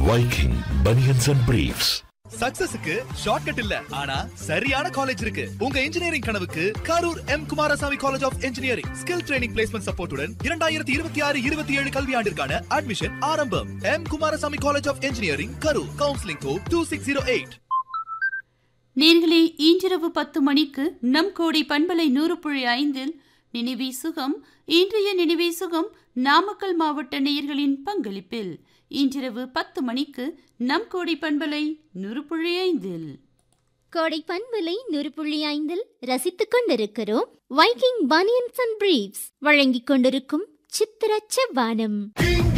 Viking Bunions and Briefs. சக்சஸுக்கு shortcut இல்ல ஆனா சரியான காலேஜ் இருக்கு உங்க இன்ஜினியரிங் கனவுக்கு Karur M Kumarasamy college of engineering skill training placement சப்போர்ட்டுடன் இரண்டாயிரத்தி இருபத்தி ஆறு இருபத்தி ஏழு கல்வியாண்டிற்கான அட்மிஷன் ஆரம்பம் M Kumarasamy college of engineering Karur counselling code two six zero eight நேர்களே இன்றிரவு பத்து மணிக்கு நம் கோடி பண்பலை நூறு புள்ளி ஐந்தில் நினைவே சுகம் இன்றைய நினைவே சுகம் நாமக்கல் மாவட்ட நேயர்களின் பங்களிப்பில் இன்றிரவு பத்து மணிக்கு நம் கோடி பண்பலை நூறு புள்ளி ஐந்தில் கோடை பண்பலை நூறு புள்ளி ஐந்தில் ரசித்துக் கொண்டிருக்கிறோம் வைக்கிங் பனியன்ஸ் அண்ட் பிரீவ்ஸ் வழங்கிக் கொண்டிருக்கும் சித்திர செவ்வானம்